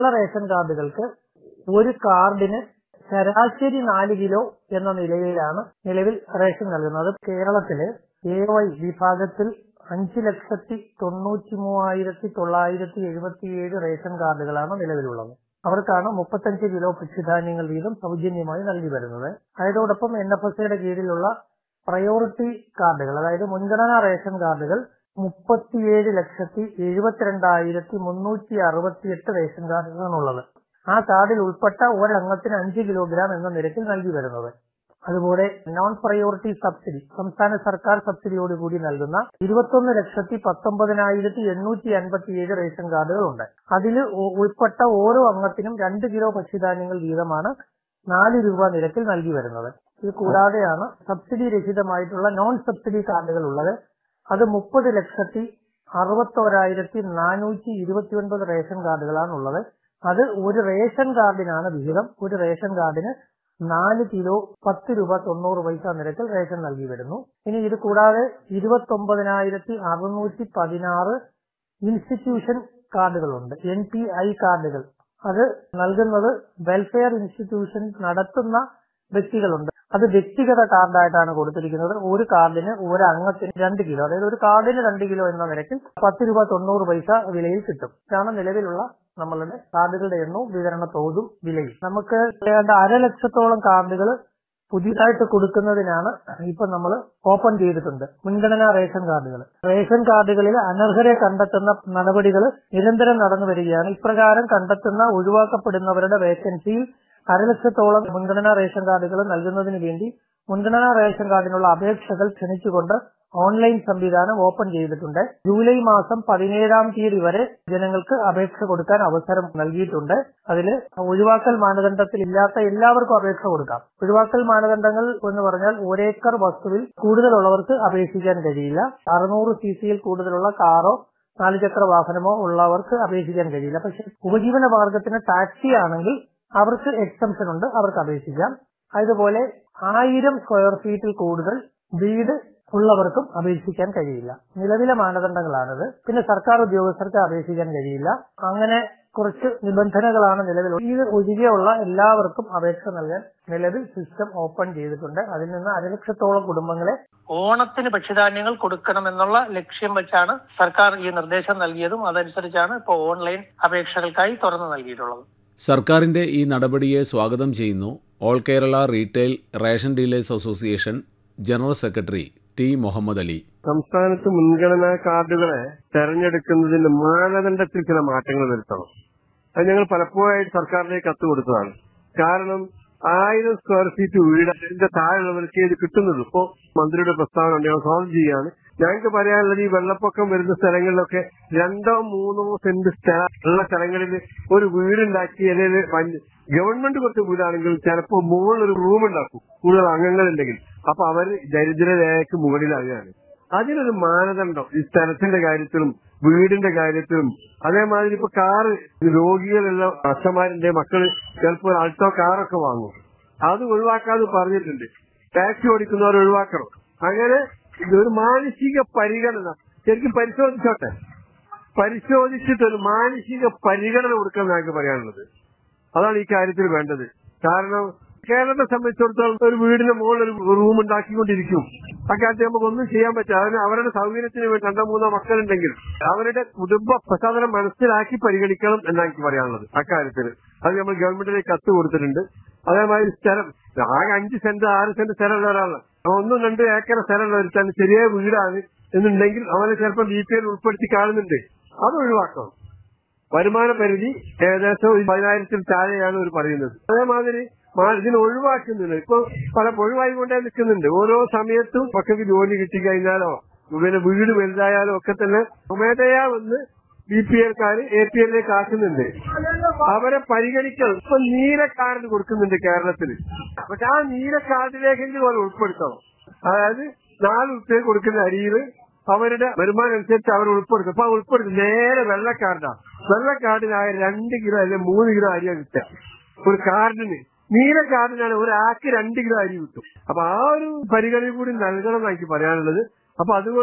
ഉള്ള റേഷൻ കാർഡുകൾക്ക് ഒരു കാർഡിന് ശരാശരി നാല് കിലോ എന്ന നിലയിലാണ് നിലവിൽ റേഷൻ നൽകുന്നത് കേരളത്തില് എ വൈ വിഭാഗത്തിൽ അഞ്ച് ലക്ഷത്തി തൊണ്ണൂറ്റി മൂവായിരത്തി തൊള്ളായിരത്തി എഴുപത്തിയേഴ് റേഷൻ കാർഡുകളാണ് നിലവിലുള്ളത് അവർക്കാണ് മുപ്പത്തഞ്ച് കിലോ ഭക്ഷ്യധാന്യങ്ങൾ വീതം സൗജന്യമായി നൽകി വരുന്നത് അതോടൊപ്പം എൻ എഫ് എസ് ലീഗിലുള്ള പ്രയോറിറ്റി കാർഡുകൾ അതായത് മുൻഗണനാ റേഷൻ കാർഡുകൾ മുപ്പത്തിയേഴ് ലക്ഷത്തി എഴുപത്തിരണ്ടായിരത്തി മുന്നൂറ്റി അറുപത്തിയെട്ട് റേഷൻ കാർഡുകളാണുള്ളത് ആ കാർഡിൽ ഉൾപ്പെട്ട ഒരംഗത്തിന് അഞ്ച് കിലോഗ്രാം എന്ന നിരക്കിൽ നൽകി വരുന്നത് അതുപോലെ നോൺ പ്രയോറിറ്റി സബ്സിഡി സംസ്ഥാന സർക്കാർ സബ്സിഡിയോടുകൂടി നൽകുന്ന ഇരുപത്തൊന്ന് ലക്ഷത്തി പത്തൊമ്പതിനായിരത്തി എണ്ണൂറ്റി അൻപത്തിയേഴ് റേഷൻ കാർഡുകളുണ്ട് അതിൽ ഉൾപ്പെട്ട ഓരോ അംഗത്തിനും രണ്ട് കിലോ ഭക്ഷ്യധാന്യങ്ങൾ വീതമാണ് നാല് രൂപ നിരക്കിൽ നൽകി വരുന്നത് ഇത് കൂടാതെയാണ് സബ്സിഡി രഹിതമായിട്ടുള്ള നോൺ സബ്സിഡി കാർഡുകൾ ഉള്ളത് അത് മുപ്പത് ലക്ഷത്തി അറുപത്തോരായിരത്തി നാനൂറ്റി ഇരുപത്തിയൊൻപത് റേഷൻ കാർഡുകളാണ് ഉള്ളത് അത് ഒരു റേഷൻ കാർഡിനാണ് വിഹിതം ഒരു റേഷൻ കാർഡിന് നാല് കിലോ പത്ത് രൂപ തൊണ്ണൂറ് പൈസ നിരക്കിൽ റേഷൻ നൽകി വരുന്നു ഇനി ഇത് കൂടാതെ ഇരുപത്തി ഒമ്പതിനായിരത്തി അറുന്നൂറ്റി പതിനാറ് ഇൻസ്റ്റിറ്റ്യൂഷൻ കാർഡുകളുണ്ട് എൻ പി ഐ കാർഡുകൾ അത് നൽകുന്നത് വെൽഫെയർ ഇൻസ്റ്റിറ്റ്യൂഷൻ നടത്തുന്ന വ്യക്തികളുണ്ട് അത് വ്യക്തിഗത കാർഡായിട്ടാണ് കൊടുത്തിരിക്കുന്നത് ഒരു കാർഡിന് ഒരു അംഗത്തിന് രണ്ട് കിലോ അതായത് ഒരു കാർഡിന് രണ്ട് കിലോ എന്ന നിരക്കിൽ പത്ത് രൂപ തൊണ്ണൂറ് പൈസ വിലയിൽ കിട്ടും ഇതാണ് നിലവിലുള്ള നമ്മളുടെ കാർഡുകളുടെ എണ്ണവും വിതരണ തോതും വിലയും നമുക്ക് ഏതാണ്ട് അരലക്ഷത്തോളം കാർഡുകൾ പുതിയതായിട്ട് കൊടുക്കുന്നതിനാണ് ഇപ്പൊ നമ്മൾ ഓപ്പൺ ചെയ്തിട്ടുണ്ട് മുൻഗണനാ റേഷൻ കാർഡുകൾ റേഷൻ കാർഡുകളിൽ അനർഹരെ കണ്ടെത്തുന്ന നടപടികൾ നിരന്തരം നടന്നു വരികയാണ് ഇപ്രകാരം കണ്ടെത്തുന്ന ഒഴിവാക്കപ്പെടുന്നവരുടെ വേക്കൻസിയിൽ അരലക്ഷത്തോളം മുൻഗണനാ റേഷൻ കാർഡുകൾ നൽകുന്നതിന് വേണ്ടി മുൻഗണനാ റേഷൻ കാർഡിനുള്ള അപേക്ഷകൾ ക്ഷണിച്ചുകൊണ്ട് ഓൺലൈൻ സംവിധാനം ഓപ്പൺ ചെയ്തിട്ടുണ്ട് ജൂലൈ മാസം പതിനേഴാം തീയതി വരെ ജനങ്ങൾക്ക് അപേക്ഷ കൊടുക്കാൻ അവസരം നൽകിയിട്ടുണ്ട് അതിൽ ഒഴിവാക്കൽ മാനദണ്ഡത്തിൽ ഇല്ലാത്ത എല്ലാവർക്കും അപേക്ഷ കൊടുക്കാം ഒഴിവാക്കൽ മാനദണ്ഡങ്ങൾ എന്ന് പറഞ്ഞാൽ ഒരേക്കർ വസ്തുവിൽ കൂടുതലുള്ളവർക്ക് അപേക്ഷിക്കാൻ കഴിയില്ല അറുന്നൂറ് സി സിയിൽ കൂടുതലുള്ള കാറോ നാലുചക്ര വാഹനമോ ഉള്ളവർക്ക് അപേക്ഷിക്കാൻ കഴിയില്ല പക്ഷെ ഉപജീവന മാർഗത്തിന് ടാക്സി ആണെങ്കിൽ അവർക്ക് എക്സംഷൻ ഉണ്ട് അവർക്ക് അപേക്ഷിക്കാം അതുപോലെ ആയിരം സ്ക്വയർ ഫീറ്റിൽ കൂടുതൽ വീട് ഉള്ളവർക്കും അപേക്ഷിക്കാൻ കഴിയില്ല നിലവിലെ മാനദണ്ഡങ്ങളാണിത് പിന്നെ സർക്കാർ ഉദ്യോഗസ്ഥർക്ക് അപേക്ഷിക്കാൻ കഴിയില്ല അങ്ങനെ കുറച്ച് നിബന്ധനകളാണ് നിലവിൽ ഇത് ഒഴികെയുള്ള എല്ലാവർക്കും അപേക്ഷ നൽകാൻ നിലവിൽ സിസ്റ്റം ഓപ്പൺ ചെയ്തിട്ടുണ്ട് അതിൽ നിന്ന് അരലക്ഷത്തോളം കുടുംബങ്ങളെ ഓണത്തിന് ഭക്ഷ്യധാന്യങ്ങൾ കൊടുക്കണമെന്നുള്ള ലക്ഷ്യം വെച്ചാണ് സർക്കാർ ഈ നിർദ്ദേശം നൽകിയതും അതനുസരിച്ചാണ് ഇപ്പോൾ ഓൺലൈൻ അപേക്ഷകൾക്കായി തുറന്നു നൽകിയിട്ടുള്ളത് സർക്കാരിന്റെ ഈ നടപടിയെ സ്വാഗതം ചെയ്യുന്നു all Kerala retail ration dealers association general secretary T Muhammad Ali സംസ്ഥാനത്ത് മുൻഗണനാ കാർഡുകളെ തെരഞ്ഞെടുക്കുന്നതിന്റെ മാനദണ്ഡത്തിൽ ചില മാറ്റങ്ങൾ വരുത്തണം അത് ഞങ്ങൾ പലപ്പോഴായിട്ട് സർക്കാരിലേക്ക് കത്ത് കൊടുത്തതാണ് കാരണം ആയിരം സ്ക്വയർ ഫീറ്റ് വീടിന്റെ താഴെയുള്ളവർക്ക് ഇത് കിട്ടുന്നത് ഇപ്പോ മന്ത്രിയുടെ പ്രസ്താവന ഉണ്ട് ഞാൻ സോൾവ് ചെയ്യാണ് ഞങ്ങൾക്ക് പറയാനുള്ളത് ഈ വെള്ളപ്പൊക്കം വരുന്ന സ്ഥലങ്ങളിലൊക്കെ രണ്ടോ മൂന്നോ സെന്റ് സ്ഥലം ഉള്ള സ്ഥലങ്ങളിൽ ഒരു വീടുണ്ടാക്കി അല്ലെങ്കിൽ ഗവൺമെന്റ് കൊടുത്ത വീടാണെങ്കിൽ ചിലപ്പോൾ മുകളിൽ ഒരു റൂം ഉണ്ടാക്കും കൂടുതൽ അംഗങ്ങളുണ്ടെങ്കിൽ അപ്പൊ അവർ ദരിദ്രരേഖയ്ക്ക് മുകളിലാകുകയാണ് അതിനൊരു മാനദണ്ഡം ഈ സ്ഥലത്തിന്റെ കാര്യത്തിലും വീടിന്റെ കാര്യത്തിലും അതേമാതിരി ഇപ്പൊ കാറ് രോഗികളുള്ള അച്ഛന്മാരിന്റെ മക്കള് ചിലപ്പോൾ അൾട്ടോ കാറൊക്കെ വാങ്ങും അത് ഒഴിവാക്കാതെ പറഞ്ഞിട്ടുണ്ട് ടാക്സി ഓടിക്കുന്നവർ ഒഴിവാക്കണം അങ്ങനെ ഇതൊരു മാനസിക പരിഗണന ശരിക്കും പരിശോധിച്ചോട്ടെ പരിശോധിച്ചിട്ട് ഒരു മാനസിക പരിഗണന കൊടുക്കാൻ ഞങ്ങൾക്ക് പറയാനുള്ളത് അതാണ് ഈ കാര്യത്തിൽ വേണ്ടത് കാരണം കേരളത്തെ സംബന്ധിച്ചിടത്തോളം ഒരു വീടിന്റെ മുകളിൽ ഒരു റൂം ഉണ്ടാക്കിക്കൊണ്ടിരിക്കും അക്കാലത്ത് നമുക്ക് ഒന്നും ചെയ്യാൻ പറ്റില്ല അതിന് അവരുടെ സൗകര്യത്തിന് വേണ്ടി രണ്ടോ മൂന്നോ മക്കളുണ്ടെങ്കിൽ അവരുടെ കുടുംബ പശ്ചാത്തലം മനസ്സിലാക്കി പരിഗണിക്കണം എന്നാണ് എനിക്ക് പറയാനുള്ളത് അക്കാര്യത്തിൽ അത് നമ്മൾ ഗവൺമെന്റിലേക്ക് കത്ത് കൊടുത്തിട്ടുണ്ട് അതേമാതിരി സ്ഥലം ആകെ അഞ്ച് സെന്റ് ആറ് സെന്റ് സ്ഥലമുള്ള ഒരാളാണ് ഒന്നും രണ്ട് ഏക്കർ സ്ഥലമുള്ള ഒരുത്താൻ ചെറിയ വീടാണ് എന്നുണ്ടെങ്കിൽ അവനെ ചിലപ്പോൾ ബി പി എൽ ഉൾപ്പെടുത്തി കാണുന്നുണ്ട് അത് ഒഴിവാക്കണം വരുമാന പരിധി ഏകദേശം പതിനായിരത്തിൽ താഴെയാണ് അവർ പറയുന്നത് അതേമാതിരി ഇതിന് ഒഴിവാക്കുന്നുണ്ട് ഇപ്പൊ പല ഒഴിവായിക്കൊണ്ടേ നിൽക്കുന്നുണ്ട് ഓരോ സമയത്തും മക്കൾക്ക് ജോലി കിട്ടിക്കഴിഞ്ഞാലോ പിന്നെ വീട് വലുതായാലോ ഒക്കെ തന്നെ സ്വമേധയാ വന്ന് ബി പി എൽക്കാര് എ പി എല്ലിലേക്ക് ആക്കുന്നുണ്ട് അവരെ പരിഗണിക്കണം ഇപ്പൊ നീല കാർഡ് കൊടുക്കുന്നുണ്ട് കേരളത്തിൽ പക്ഷെ ആ നീല കാർഡിലേക്കെങ്കിലും അവർ ഉൾപ്പെടുത്തണം അതായത് നാല് ഉറുപ്പ്യ കൊടുക്കുന്ന അരിയിൽ അവരുടെ വരുമാനം അനുസരിച്ച് അവർ ഉൾപ്പെടുത്തും അപ്പൊ ഉൾപ്പെടുത്തും നേരെ വെള്ളക്കാർഡാണ് വെള്ളക്കാർഡിനായ രണ്ട് കിലോ അല്ലെങ്കിൽ മൂന്ന് കിലോ അരിയാണ് കിട്ടുക ഒരു കാർഡിന് നീല കാർഡിനാണ് ഒരാൾക്ക് രണ്ട് കിലോ അരി കിട്ടും അപ്പൊ ആ ഒരു പരിഗണന കൂടി നൽകണം എന്നാണ് എനിക്ക് പറയാനുള്ളത് അപ്പൊ അതുകൊണ്ട്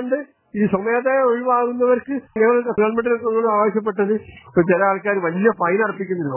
ഈ സ്വമേധയ ഒഴിവാകുന്നവർക്ക് ഞങ്ങൾ ഗവൺമെന്റിനൊക്കെ ആവശ്യപ്പെട്ടത് ഇപ്പൊ ചില ആൾക്കാർ വലിയ ഫൈൻ അർപ്പിക്കുന്നില്ല